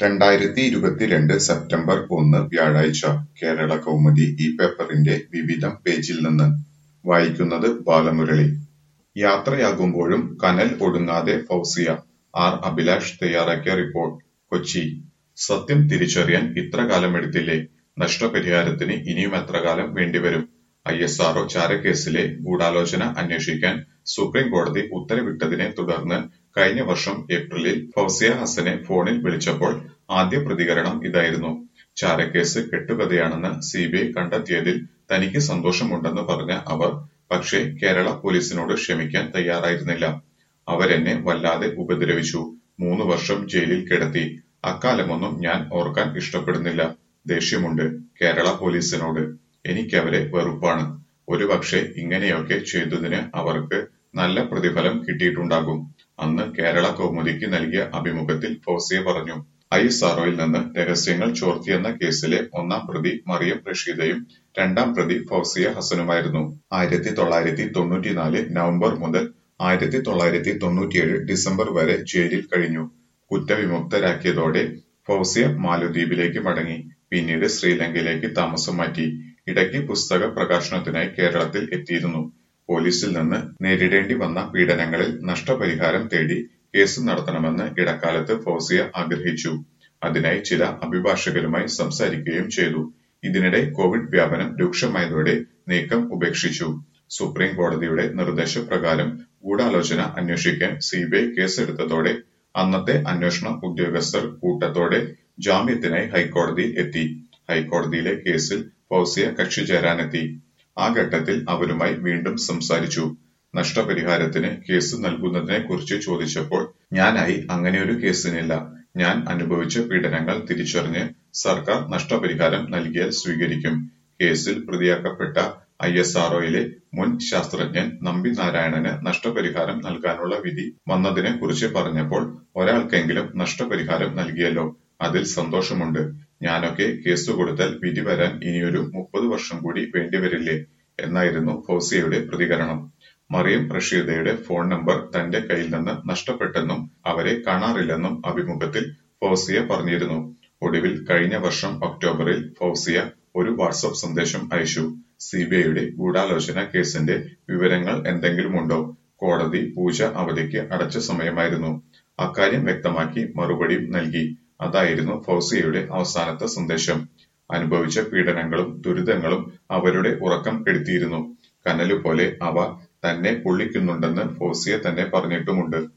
രണ്ടായിരത്തി ഇരുപത്തിരണ്ട് സെപ്റ്റംബർ ഒന്ന് വ്യാഴാഴ്ച കേരള കൗമുദി ഈ പേപ്പറിന്റെ വിവിധം പേജിൽ നിന്ന് വായിക്കുന്നത് ബാലമുരളി യാത്രയാകുമ്പോഴും കനൽ ഒടുങ്ങാതെ ഫൗസിയ ആർ അഭിലാഷ് തയ്യാറാക്കിയ റിപ്പോർട്ട് കൊച്ചി സത്യം തിരിച്ചറിയാൻ ഇത്ര കാലമെടുത്തില്ലേ നഷ്ടപരിഹാരത്തിന് ഇനിയും എത്ര കാലം വേണ്ടിവരും ഐ എസ് ആർഒ ചാരക്കേസിലെ ഗൂഢാലോചന അന്വേഷിക്കാൻ സുപ്രീം കോടതി ഉത്തരവിട്ടതിനെ തുടർന്ന് കഴിഞ്ഞ വർഷം ഏപ്രിലിൽ ഫൗസിയ ഹസനെ ഫോണിൽ വിളിച്ചപ്പോൾ ആദ്യ പ്രതികരണം ഇതായിരുന്നു ചാരക്കേസ് കെട്ടുകഥയാണെന്ന് സിബിഐ കണ്ടെത്തിയതിൽ തനിക്ക് സന്തോഷമുണ്ടെന്ന് പറഞ്ഞ അവർ പക്ഷേ കേരള പോലീസിനോട് ക്ഷമിക്കാൻ തയ്യാറായിരുന്നില്ല അവരെന്നെ വല്ലാതെ ഉപദ്രവിച്ചു മൂന്ന് വർഷം ജയിലിൽ കിടത്തി അക്കാലമൊന്നും ഞാൻ ഓർക്കാൻ ഇഷ്ടപ്പെടുന്നില്ല ദേഷ്യമുണ്ട് കേരള പോലീസിനോട് എനിക്കവരെ വെറുപ്പാണ് ഒരുപക്ഷെ ഇങ്ങനെയൊക്കെ ചെയ്തതിന് അവർക്ക് നല്ല പ്രതിഫലം കിട്ടിയിട്ടുണ്ടാകും അന്ന് കേരള കൗമുദിക്ക് നൽകിയ അഭിമുഖത്തിൽ ഫൗസിയ പറഞ്ഞു ഐ എസ് ആർഒയിൽ നിന്ന് രഹസ്യങ്ങൾ ചോർത്തിയെന്ന കേസിലെ ഒന്നാം പ്രതി മറിയം റഷീദയും രണ്ടാം പ്രതി ഫൗസിയ ഹസനുമായിരുന്നു ആയിരത്തി തൊള്ളായിരത്തി തൊണ്ണൂറ്റിനാല് നവംബർ മുതൽ ആയിരത്തി തൊള്ളായിരത്തി തൊണ്ണൂറ്റിയേഴ് ഡിസംബർ വരെ ജയിലിൽ കഴിഞ്ഞു കുറ്റവിമുക്തരാക്കിയതോടെ ഫൗസിയ മാലദ്വീപിലേക്ക് മടങ്ങി പിന്നീട് ശ്രീലങ്കയിലേക്ക് താമസം മാറ്റി ഇടയ്ക്ക് പുസ്തക പ്രകാശനത്തിനായി കേരളത്തിൽ എത്തിയിരുന്നു പോലീസിൽ നിന്ന് നേരിടേണ്ടി വന്ന പീഡനങ്ങളിൽ നഷ്ടപരിഹാരം തേടി കേസ് നടത്തണമെന്ന് ഇടക്കാലത്ത് ഫൗസിയ ആഗ്രഹിച്ചു അതിനായി ചില അഭിഭാഷകരുമായി സംസാരിക്കുകയും ചെയ്തു ഇതിനിടെ കോവിഡ് വ്യാപനം രൂക്ഷമായതോടെ നീക്കം ഉപേക്ഷിച്ചു സുപ്രീം കോടതിയുടെ നിർദ്ദേശപ്രകാരം ഗൂഢാലോചന അന്വേഷിക്കാൻ സിബിഐ കേസെടുത്തതോടെ അന്നത്തെ അന്വേഷണ ഉദ്യോഗസ്ഥർ കൂട്ടത്തോടെ ജാമ്യത്തിനായി ഹൈക്കോടതിയിൽ എത്തി ഹൈക്കോടതിയിലെ കേസിൽ ഫൗസിയ കക്ഷി ചേരാനെത്തി ആ ഘട്ടത്തിൽ അവരുമായി വീണ്ടും സംസാരിച്ചു നഷ്ടപരിഹാരത്തിന് കേസ് നൽകുന്നതിനെ കുറിച്ച് ചോദിച്ചപ്പോൾ ഞാനായി അങ്ങനെയൊരു കേസിനില്ല ഞാൻ അനുഭവിച്ച പീഡനങ്ങൾ തിരിച്ചറിഞ്ഞ് സർക്കാർ നഷ്ടപരിഹാരം നൽകിയാൽ സ്വീകരിക്കും കേസിൽ പ്രതിയാക്കപ്പെട്ട ഐ എസ് ആർഒയിലെ മുൻ ശാസ്ത്രജ്ഞൻ നമ്പി നാരായണന് നഷ്ടപരിഹാരം നൽകാനുള്ള വിധി വന്നതിനെ കുറിച്ച് പറഞ്ഞപ്പോൾ ഒരാൾക്കെങ്കിലും നഷ്ടപരിഹാരം നൽകിയല്ലോ അതിൽ സന്തോഷമുണ്ട് ഞാനൊക്കെ കേസ് കൊടുത്താൽ വിധി വരാൻ ഇനിയൊരു മുപ്പത് വർഷം കൂടി വേണ്ടിവരില്ലേ എന്നായിരുന്നു ഫൗസിയയുടെ പ്രതികരണം മറിയം റഷീദയുടെ ഫോൺ നമ്പർ തന്റെ കയ്യിൽ നിന്ന് നഷ്ടപ്പെട്ടെന്നും അവരെ കാണാറില്ലെന്നും അഭിമുഖത്തിൽ ഫൗസിയ പറഞ്ഞിരുന്നു ഒടുവിൽ കഴിഞ്ഞ വർഷം ഒക്ടോബറിൽ ഫൗസിയ ഒരു വാട്സപ്പ് സന്ദേശം അയച്ചു സിബിഐയുടെ ഗൂഢാലോചന കേസിന്റെ വിവരങ്ങൾ എന്തെങ്കിലുമുണ്ടോ കോടതി പൂജ അവധിക്ക് അടച്ച സമയമായിരുന്നു അക്കാര്യം വ്യക്തമാക്കി മറുപടിയും നൽകി അതായിരുന്നു ഫൗസിയയുടെ അവസാനത്തെ സന്ദേശം അനുഭവിച്ച പീഡനങ്ങളും ദുരിതങ്ങളും അവരുടെ ഉറക്കം കെടുത്തിയിരുന്നു കനലുപോലെ അവ തന്നെ പൊള്ളിക്കുന്നുണ്ടെന്ന് ഫൗസിയ തന്നെ പറഞ്ഞിട്ടുമുണ്ട്